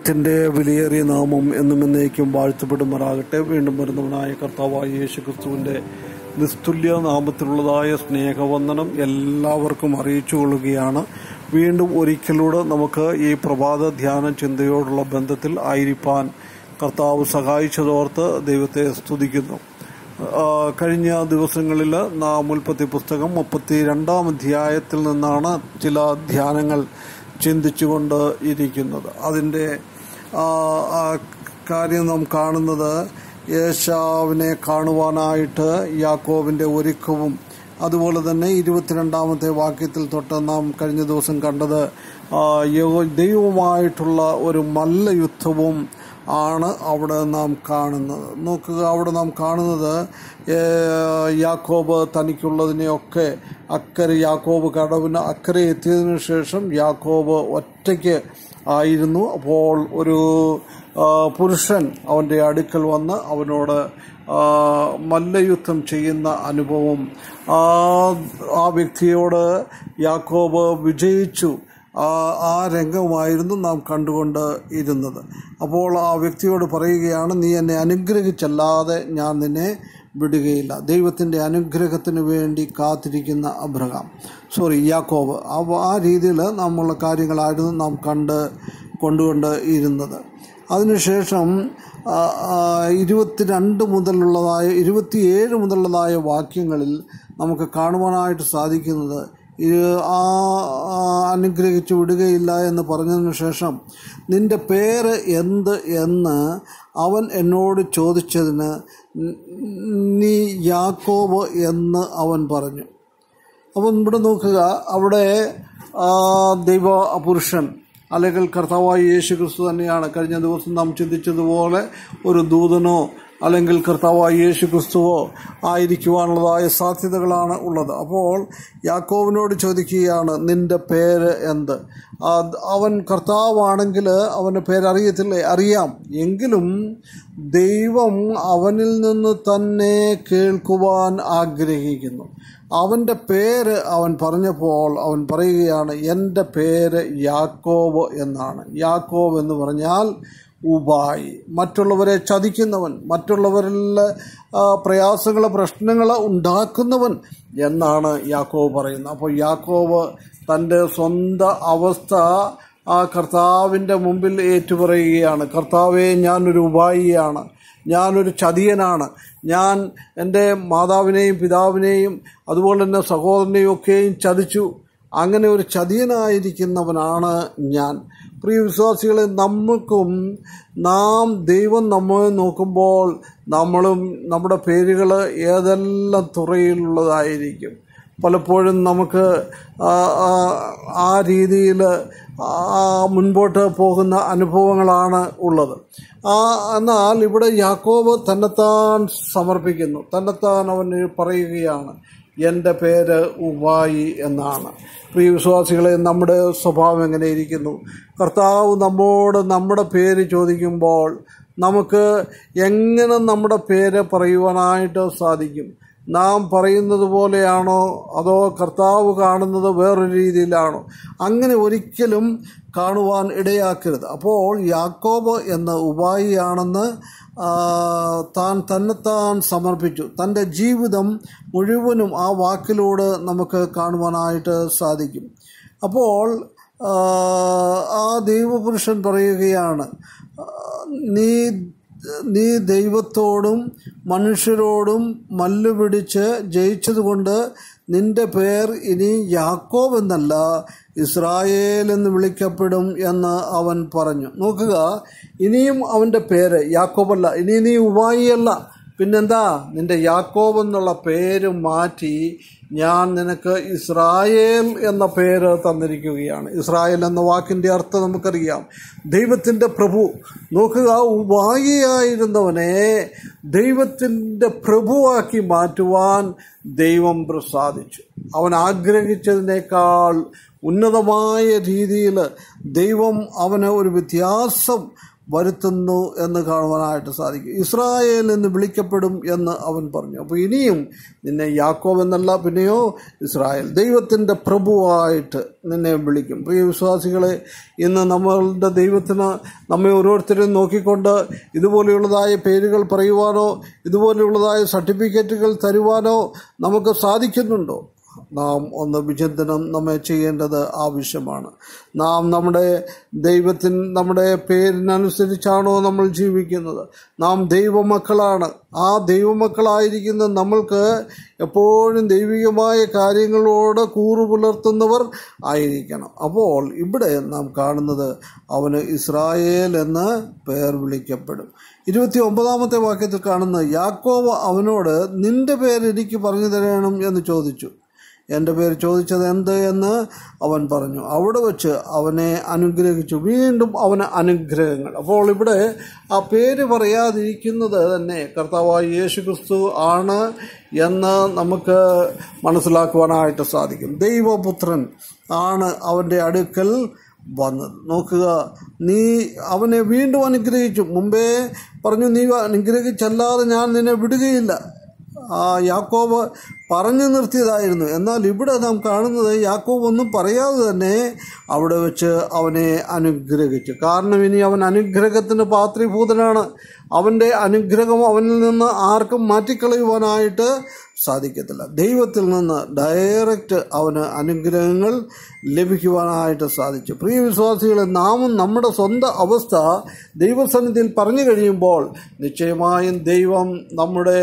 ദൈവത്തിന്റെ വിലയേറിയ നാമം എന്നും എന്നേക്കും വാഴ്ത്തപ്പെടുമാറാകട്ടെ വീണ്ടും വരുന്നവനായ കർത്താവായ യേശു ക്രിസ്തുവിന്റെ നിസ്തുല്യ നാമത്തിലുള്ളതായ സ്നേഹവന്ദനം എല്ലാവർക്കും അറിയിച്ചു കൊള്ളുകയാണ് വീണ്ടും ഒരിക്കലൂടെ നമുക്ക് ഈ പ്രഭാത ധ്യാന ചിന്തയോടുള്ള ബന്ധത്തിൽ ആയിരിക്കാൻ കർത്താവ് സഹായിച്ചതോർത്ത് ദൈവത്തെ സ്തുതിക്കുന്നു ആ, കഴിഞ്ഞ ദിവസങ്ങളിൽ നാം ഉൽപ്പത്തി പുസ്തകം മുപ്പത്തി രണ്ടാം അധ്യായത്തിൽ നിന്നാണ് ചില ധ്യാനങ്ങൾ ചിന്തിച്ചുകൊണ്ട് ഇരിക്കുന്നത് അതിൻ്റെ ആ, ആ കാര്യം നാം കാണുന്നത് യേശാവിനെ കാണുവാനായിട്ട് യാക്കോബിൻ്റെ ഒരുക്കവും അതുപോലെ തന്നെ ഇരുപത്തിരണ്ടാമത്തെ വാക്യത്തിൽ തൊട്ട് നാം കഴിഞ്ഞ ദിവസം കണ്ടത് ആ, യോ- ദൈവവുമായിട്ടുള്ള ഒരു മല്ല യുദ്ധവും ആണ് അവിടെ നാം കാണുന്നത് നോക്കുക അവിടെ നാം കാണുന്നത് ഏ, യാക്കോബ് തനിക്കുള്ളതിനെയൊക്കെ അക്കരെ യാക്കോബ് കടവിന് അക്കരെ എത്തിയതിനു ശേഷം യാക്കോബ് ഒറ്റയ്ക്ക് ആയിരുന്നു അപ്പോൾ ഒരു ആ, പുരുഷൻ അവൻ്റെ അടുക്കൽ വന്ന് അവനോട് ആ, മല്ലയുദ്ധം ചെയ്യുന്ന അനുഭവം ആ ആ വ്യക്തിയോട് യാക്കോബ് വിജയിച്ചു ആ ആ രംഗമായിരുന്നു നാം കണ്ടുകൊണ്ട് ഇരുന്നത് അപ്പോൾ ആ വ്യക്തിയോട് പറയുകയാണ് നീ എന്നെ അനുഗ്രഹിച്ചല്ലാതെ ഞാൻ നിന്നെ വിടുകയില്ല ദൈവത്തിൻ്റെ അനുഗ്രഹത്തിന് വേണ്ടി കാത്തിരിക്കുന്ന അബ്രഹാം സോറി യാക്കോബ് അപ്പോൾ ആ രീതിയിൽ നമ്മളുള്ള കാര്യങ്ങളായിരുന്നു നാം കണ്ട് കൊണ്ടുകൊണ്ട് ഇരുന്നത് അതിനുശേഷം ആ, ആ, ഇരുപത്തിരണ്ട് മുതലുള്ളതായ ഇരുപത്തിയേഴ് മുതലുള്ളതായ വാക്യങ്ങളിൽ നമുക്ക് കാണുവാനായിട്ട് സാധിക്കുന്നത് ഇത് ആ ആ അനുഗ്രഹിച്ചു വിടുകയില്ല എന്ന് പറഞ്ഞതിന് ശേഷം നിന്റെ പേര് എന്ത് എന്ന് അവൻ എന്നോട് ചോദിച്ചതിന് നീ യാക്കോബ് എന്ന് അവൻ പറഞ്ഞു അപ്പം ഇവിടെ നോക്കുക അവിടെ ആ, ദൈവ പുരുഷൻ അല്ലെങ്കിൽ കർത്താവായ യേശു ക്രിസ്തു തന്നെയാണ് കഴിഞ്ഞ ദിവസം നാം ചിന്തിച്ചതുപോലെ ഒരു ദൂതനോ അല്ലെങ്കിൽ കർത്താവായ യേശു ക്രിസ്തുവോ ആയിരിക്കുവാനുള്ളതായ സാധ്യതകളാണ് ഉള്ളത് അപ്പോൾ യാക്കോവിനോട് ചോദിക്കുകയാണ് നിന്റെ പേര് എന്ത് അത് അവൻ കർത്താവാണെങ്കിൽ അവൻ്റെ പേരറിയത്തില്ലേ അറിയാം എങ്കിലും ദൈവം അവനിൽ നിന്ന് തന്നെ കേൾക്കുവാൻ ആഗ്രഹിക്കുന്നു അവൻ്റെ പേര് അവൻ പറഞ്ഞപ്പോൾ അവൻ പറയുകയാണ് എൻ്റെ പേര് യാക്കോബ് എന്നാണ് യാക്കോബ് എന്ന് പറഞ്ഞാൽ ഉപായി മറ്റുള്ളവരെ ചതിക്കുന്നവൻ മറ്റുള്ളവരിൽ പ്രയാസങ്ങൾ പ്രശ്നങ്ങൾ ഉണ്ടാക്കുന്നവൻ എന്നാണ് യാക്കോബ് പറയുന്നത് അപ്പോൾ യാക്കോബ് തൻ്റെ സ്വന്തം അവസ്ഥ ആ കർത്താവിൻ്റെ മുമ്പിൽ ഏറ്റുപറയുകയാണ് കർത്താവെ ഞാനൊരു ഉപായിയാണ് ഞാനൊരു ചതിയനാണ് ഞാൻ എൻ്റെ മാതാവിനെയും പിതാവിനെയും അതുപോലെ തന്നെ സഹോദരനെയും ഒക്കെയും ചതിച്ചു അങ്ങനെ ഒരു ചതിയനായിരിക്കുന്നവനാണ് ഞാൻ പ്രിയ വിശ്വാസികളെ നമുക്കും നാം ദൈവം നമ്മെ നോക്കുമ്പോൾ നമ്മളും നമ്മുടെ പേരുകൾ ഏതെല്ലാം തുറയിലുള്ളതായിരിക്കും പലപ്പോഴും നമുക്ക് ആ, ആ, ആ രീതിയിൽ ആ മുൻപോട്ട് പോകുന്ന അനുഭവങ്ങളാണ് ഉള്ളത് ആ എന്നാൽ ഇവിടെ യാക്കോബ് തന്നെത്താൻ സമർപ്പിക്കുന്നു തന്നെത്താൻ അവൻ പറയുകയാണ് എൻ്റെ പേര് ഉവായി എന്നാണ് പ്രിയ വിശ്വാസികളെ നമ്മുടെ സ്വഭാവം എങ്ങനെ ഇരിക്കുന്നു കർത്താവ് നമ്മോട് നമ്മുടെ പേര് ചോദിക്കുമ്പോൾ നമുക്ക് എങ്ങനെ നമ്മുടെ പേര് പറയുവാനായിട്ട് സാധിക്കും നാം പറയുന്നത് പോലെയാണോ അതോ കർത്താവ് കാണുന്നത് വേറൊരു രീതിയിലാണോ അങ്ങനെ ഒരിക്കലും കാണുവാൻ ഇടയാക്കരുത് അപ്പോൾ യാക്കോബ് എന്ന ഉപായിയാണെന്ന് ആ, താൻ തന്നെത്താൻ സമർപ്പിച്ചു തൻ്റെ ജീവിതം മുഴുവനും ആ വാക്കിലൂടെ നമുക്ക് കാണുവാനായിട്ട് സാധിക്കും അപ്പോൾ ആ, ആ ദൈവപുരുഷൻ പറയുകയാണ് ആ, നീ നീ ദൈവത്തോടും മനുഷ്യരോടും മല്ലു പിടിച്ച് ജയിച്ചതുകൊണ്ട് നിന്റെ പേർ ഇനി യാക്കോബ് എന്നല്ല ഇസ്രായേൽ എന്ന് വിളിക്കപ്പെടും എന്ന് അവൻ പറഞ്ഞു നോക്കുക ഇനിയും അവൻ്റെ പേര് യാക്കോബല്ല ഇനി നീ ഉവായിയല്ല പിന്നെന്താ നിന്റെ യാക്കോബ് എന്നുള്ള പേര് മാറ്റി ഞാൻ നിനക്ക് ഇസ്രായേൽ എന്ന പേര് തന്നിരിക്കുകയാണ് ഇസ്രായേൽ എന്ന വാക്കിൻ്റെ അർത്ഥം നമുക്കറിയാം ദൈവത്തിൻ്റെ പ്രഭു നോക്കുക ഉപായിയായിരുന്നവനെ ദൈവത്തിൻ്റെ പ്രഭുവാക്കി മാറ്റുവാൻ ദൈവം പ്രസാദിച്ചു അവൻ ആഗ്രഹിച്ചതിനേക്കാൾ ഉന്നതമായ രീതിയിൽ ദൈവം അവന് ഒരു വ്യത്യാസം വരുത്തുന്നു എന്ന് കാണുവാനായിട്ട് സാധിക്കും ഇസ്രായേൽ എന്ന് വിളിക്കപ്പെടും എന്ന് അവൻ പറഞ്ഞു അപ്പോൾ ഇനിയും നിന്നെ യാക്കോബ് എന്നല്ല പിന്നെയോ ഇസ്രായേൽ ദൈവത്തിൻ്റെ പ്രഭുവായിട്ട് നിന്നെ വിളിക്കും പ്രിയ വിശ്വാസികളെ ഇന്ന് നമ്മളുടെ ദൈവത്തിന് നമ്മെ ഓരോരുത്തരെയും നോക്കിക്കൊണ്ട് ഇതുപോലെയുള്ളതായ പേരുകൾ പറയുവാനോ ഇതുപോലെയുള്ളതായ സർട്ടിഫിക്കറ്റുകൾ തരുവാനോ നമുക്ക് സാധിക്കുന്നുണ്ടോ നാം ഒന്ന് വിചിന്തനം നമ്മെ ചെയ്യേണ്ടത് ആവശ്യമാണ് നാം നമ്മുടെ ദൈവത്തിന് നമ്മുടെ പേരിനനുസരിച്ചാണോ നമ്മൾ ജീവിക്കുന്നത് നാം ദൈവമക്കളാണ് ആ ദൈവമക്കളായിരിക്കുന്ന നമ്മൾക്ക് എപ്പോഴും ദൈവികമായ കാര്യങ്ങളോട് കൂറു പുലർത്തുന്നവർ ആയിരിക്കണം അപ്പോൾ ഇവിടെ നാം കാണുന്നത് അവന് ഇസ്രായേൽ എന്ന് പേർ വിളിക്കപ്പെടും ഇരുപത്തി ഒമ്പതാമത്തെ വാക്യത്തിൽ കാണുന്ന യാക്കോവ അവനോട് നിന്റെ പേര് എനിക്ക് പറഞ്ഞു തരണം എന്ന് ചോദിച്ചു എൻ്റെ പേര് ചോദിച്ചത് എന്ത് എന്ന് അവൻ പറഞ്ഞു അവിടെ വെച്ച് അവനെ അനുഗ്രഹിച്ചു വീണ്ടും അവന് അനുഗ്രഹങ്ങൾ അപ്പോൾ ഇവിടെ ആ പേര് പറയാതിരിക്കുന്നത് തന്നെ കർത്താവായ യേശു ക്രിസ്തു ആണ് എന്ന് നമുക്ക് മനസ്സിലാക്കുവാനായിട്ട് സാധിക്കും ദൈവപുത്രൻ ആണ് അവൻ്റെ അടുക്കൽ വന്നത് നോക്കുക നീ അവനെ വീണ്ടും അനുഗ്രഹിച്ചു മുമ്പേ പറഞ്ഞു നീ അനുഗ്രഹിച്ചല്ലാതെ ഞാൻ നിന്നെ വിടുകയില്ല ആ യാക്കോബ് പറഞ്ഞു നിർത്തിയതായിരുന്നു എന്നാൽ ഇവിടെ നാം കാണുന്നത് യാക്കോബ് ഒന്നും പറയാതെ തന്നെ അവിടെ വെച്ച് അവനെ അനുഗ്രഹിച്ചു കാരണം ഇനി അവൻ അനുഗ്രഹത്തിന് പാത്രീഭൂതനാണ് അവൻ്റെ അനുഗ്രഹം അവനിൽ നിന്ന് ആർക്കും മാറ്റിക്കളയുവാനായിട്ട് സാധിക്കത്തില്ല ദൈവത്തിൽ നിന്ന് ഡയറക്റ്റ് അവന് അനുഗ്രഹങ്ങൾ ലഭിക്കുവാനായിട്ട് സാധിച്ചു പ്രിയ വിശ്വാസികളെ നാമും നമ്മുടെ സ്വന്തം അവസ്ഥ ദൈവസന്നിധിയിൽ പറഞ്ഞു കഴിയുമ്പോൾ നിശ്ചയമായും ദൈവം നമ്മുടെ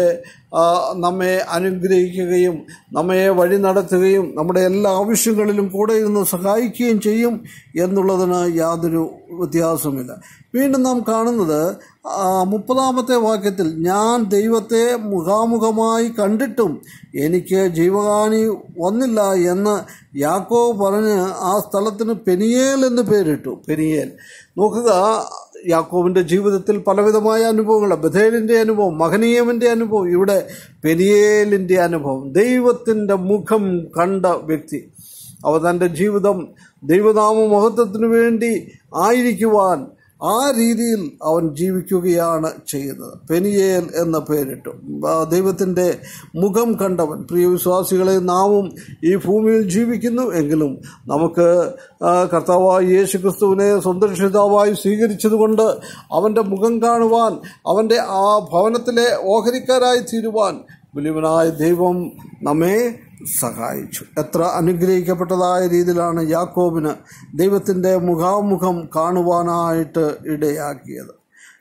നമ്മെ അനുഗ്രഹിക്കുകയും നമ്മെ വഴി നടത്തുകയും നമ്മുടെ എല്ലാ ആവശ്യങ്ങളിലും കൂടെ ഇരുന്ന് സഹായിക്കുകയും ചെയ്യും എന്നുള്ളതിന് യാതൊരു വ്യത്യാസമില്ല വീണ്ടും നാം കാണുന്നത് മുപ്പതാമത്തെ വാക്യത്തിൽ ഞാൻ ദൈവത്തെ മുഖാമുഖമായി കണ്ടിട്ടും എനിക്ക് ജീവഹാനി വന്നില്ല എന്ന് യാക്കോ പറഞ്ഞ് ആ സ്ഥലത്തിന് പെനിയേൽ എന്ന് പേരിട്ടു പെനിയേൽ നോക്കുക യാക്കോവിൻ്റെ ജീവിതത്തിൽ പലവിധമായ അനുഭവങ്ങൾ ബഥേലിൻ്റെ അനുഭവം മഹനീയമിൻ്റെ അനുഭവം ഇവിടെ പെരിയേലിൻ്റെ അനുഭവം ദൈവത്തിൻ്റെ മുഖം കണ്ട വ്യക്തി അവ തൻ്റെ ജീവിതം ദൈവനാമ മഹത്വത്തിനു വേണ്ടി ആയിരിക്കുവാൻ ആ രീതിയിൽ അവൻ ജീവിക്കുകയാണ് ചെയ്യുന്നത് പെനിയേൽ എന്ന പേരിട്ടു ദൈവത്തിൻ്റെ മുഖം കണ്ടവൻ പ്രിയ വിശ്വാസികളെ നാമും ഈ ഭൂമിയിൽ ജീവിക്കുന്നു എങ്കിലും നമുക്ക് കർത്താവായ യേശു ക്രിസ്തുവിനെ സ്വന്തം രക്ഷിതാവായി സ്വീകരിച്ചതുകൊണ്ട് അവൻ്റെ മുഖം കാണുവാൻ അവൻ്റെ ആ ഭവനത്തിലെ ഓഹരിക്കാരായി തീരുവാൻ വലിയവനായ ദൈവം നമ്മെ സഹായിച്ചു എത്ര അനുഗ്രഹിക്കപ്പെട്ടതായ രീതിയിലാണ് യാക്കോബിന് ദൈവത്തിൻ്റെ മുഖാമുഖം കാണുവാനായിട്ട് ഇടയാക്കിയത്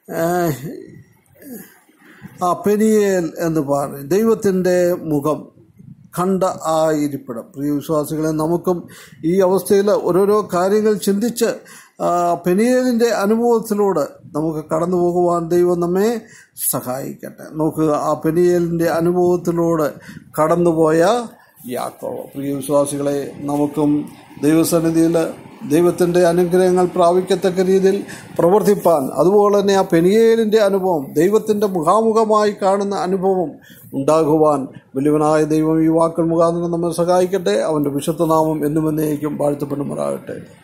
ആ പെനിയേൽ എന്ന് പറഞ്ഞു ദൈവത്തിൻ്റെ മുഖം കണ്ട ആ ഇരിപ്പിടം പ്രിയ വിശ്വാസികളെ നമുക്കും ഈ അവസ്ഥയിൽ ഓരോരോ കാര്യങ്ങൾ ചിന്തിച്ച് പെനിയേലിൻ്റെ അനുഭവത്തിലൂടെ നമുക്ക് കടന്നു പോകുവാൻ ദൈവം നമ്മെ സഹായിക്കട്ടെ നോക്കുക ആ പെനിയേലിൻ്റെ അനുഭവത്തിലൂടെ കടന്നുപോയ യാക്കോവ പ്രിയ വിശ്വാസികളെ നമുക്കും ദൈവസന്നിധിയിൽ ദൈവത്തിൻ്റെ അനുഗ്രഹങ്ങൾ പ്രാപിക്കത്തക്ക രീതിയിൽ പ്രവർത്തിപ്പാൻ അതുപോലെ തന്നെ ആ പെനിയേലിൻ്റെ അനുഭവം ദൈവത്തിൻ്റെ മുഖാമുഖമായി കാണുന്ന അനുഭവം ഉണ്ടാകുവാൻ വലിയവനായ ദൈവം ഈ വാക്കൾ മുഖാന്തരം നമ്മെ സഹായിക്കട്ടെ അവൻ്റെ വിശുദ്ധനാമം എന്നും എന്നേക്കും വാഴ്ത്തപ്പെടുമാറാകട്ടെ